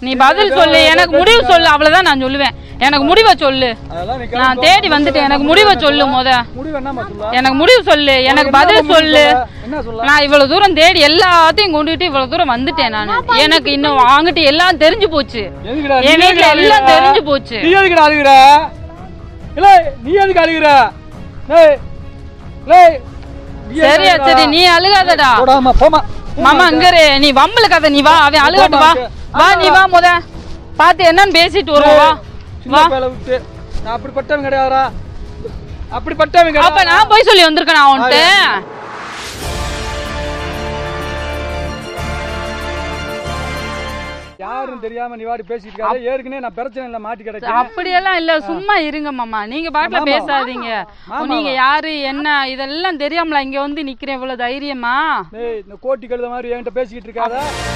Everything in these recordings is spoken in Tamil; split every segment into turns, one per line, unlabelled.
நீ பதில் சொல்லு எனக்கு முடிவு சொல்லு அவ்வளவுதான் நான் சொல்லுவேன் எனக்கு முடிவை சொல்லு
அதெல்லாம் நீ
நான்
கிளம்பு.
தேடி வந்துட்டேன் எனக்கு முடிவை சொல்லு முத
முடிவு என்னம்மா சொல்ல
எனக்கு முடிவு சொல்லு எனக்கு
என்ன
பதில்
முடிவு
சொல்லு
சொல்ல? என்ன சொல்ல
நான் இவ்வளவு தூரம் தேடி எல்லாத்தையும் கொண்டுகிட்டு இவ்வளவு தூரம் வந்துட்டேன் நான் எனக்கு இன்னும் வாங்கிட்டு எல்லாம் தெரிஞ்சு போச்சு
எதுக்குடா நீ
என் வீட்டுல
எதுக்கு
எல்லாம்
அழுகுற?
தெரிஞ்சு போச்சு
நீ எதுக்குடா அழுகுற இல்ல நீ எதுக்கு அழுகுற ஏய் லேய் நீ எதுக்கு
சரியா
அழுகுற?
சரி நீ அழுகாதடா
போடாமா போமா
மாமா அங்க இரு நீ வம்பல கதை நீ வா அவன் அழுகட்டு வா வா நீ வா முத பாத்து என்னன்னு பேசிட்டு வருவோம் வா
சின்ன பையல விட்டு நான் அப்படிப்பட்டவன் கிடையாதுடா அப்படிப்பட்டவன்
அப்ப
கிடையாது
நான் போய் சொல்லி வந்திருக்கேன் அவன்கிட்ட
யாரும் தெரியாம நீ வாடி பேசிட்டு இருக்காத ஏற்கனவே நான் பிரச்சனை இல்ல மாட்டி கிடைச்சேன்
அப்படியெல்லாம் இல்ல சும்மா இருங்க மாமா நீங்க பாட்டுல
ஆமா.
பேசாதீங்க
ஆமா.
நீங்க யாரு என்ன இதெல்லாம் தெரியாமல இங்க வந்து நிக்கிறேன் இவ்வளவு தைரியமா
டேய் இந்த கோட்டி கழுத மாதிரி என்கிட்ட பேசிக்கிட்டு இருக்காத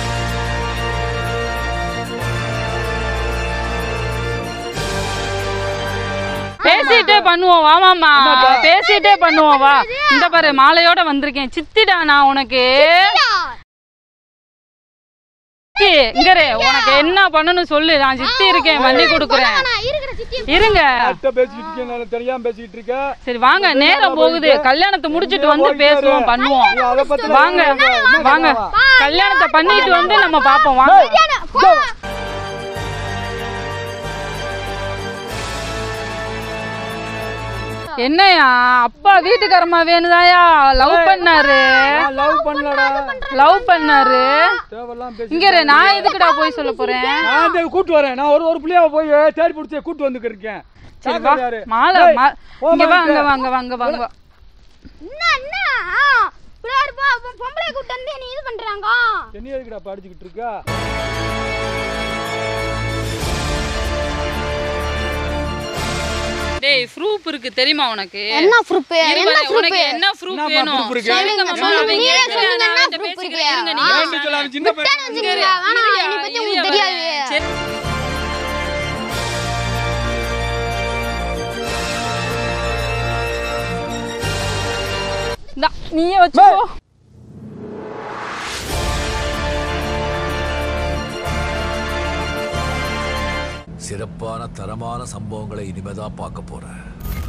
பேசிட்டே பண்ணுவோம் வா மாமா
அம்மாக்கா.
பேசிட்டே பண்ணுவோம் வா இந்த பாரு மாலையோட வந்திருக்கேன் சித்திடா நான் உனக்கு சித்தி, இங்க இரு. உனக்கு என்ன பண்ணணும் சொல்லு நான் சித்தி இருக்கேன் பண்ணி கொடுக்குறேன்
இருக்கிற சித்தி
இருங்க
யார்கிட்ட பேசிக்கிட்டு இருக்கேன் நான் தெரியாம பேசிக்கிட்டு இருக்க
சரி வாங்க நேரம் போகுது கல்யாணத்தை முடிச்சிட்டு வந்து பேசுவோம் பண்ணுவோம்
நீ அதை பத்தி
வாங்க வாங்க கல்யாணத்தை பண்ணிட்டு வந்து நம்ம பாப்போம் வாங்க என்னையா அப்பா வீட்டுக்காரமா வேணுதாயா லவ் பண்ணாரு
நான் லவ் பண்ணலடா
லவ் பண்ணாரு
தேவையெல்லாம் பேசி
இங்க இரு, நான் எதுக்குடா போய் சொல்ல போறேன்
நான் இந்த கூட்டு வரேன் நான் ஒரு ஒரு புள்ளையாவ போய் தேடி பிடிச்சி கூட்டு வந்துட்டு இருக்கேன்
சரி வா
யாரு?
மாலை
டேய்,
மா-
போ
இங்க
மாமா
வாங்க
கிட்ட.
வாங்க வாங்க வாங்க
என்ன என்ன பிள்ளையார் போ பொம்பளை கூட்டு வந்து நீ இது பண்றாங்க
என்ன எதுக்குடா படிச்சுக்கிட்டு இருக்கா
டேய் ப்ரூஃப் இருக்கு தெரியுமா உனக்கு
என்ன ப்ரூஃப்
இரு
என்ன
பாரு, உனக்கு
ப்ரூஃப்
என்ன ப்ரூஃப்
என்னம்மா
வேணும்
proof இருக்கு?
சொல்லுங்க மாமா
சொல்லுங்க,
அவன்
நீங்களே
கேட்கறான்,
சொல்லுங்க,
நான்
என்ன
அவன்கிட்ட
proof
பேசிக்கிறேன்.
இருக்கு?
இருங்க, நீங்க
ஏன்னு சொல்ல, அவன் சின்ன பையன்.
இங்க இரு,
வேணாம்,
இருயா,
என்னை பத்தி உங்களுக்கு
இருயா
தெரியாது.
வரேன். சரி. இந்தா, நீயே வச்சுக்கோ
சிறப்பான தரமான சம்பவங்களை இனிமேதான் பார்க்க போறேன்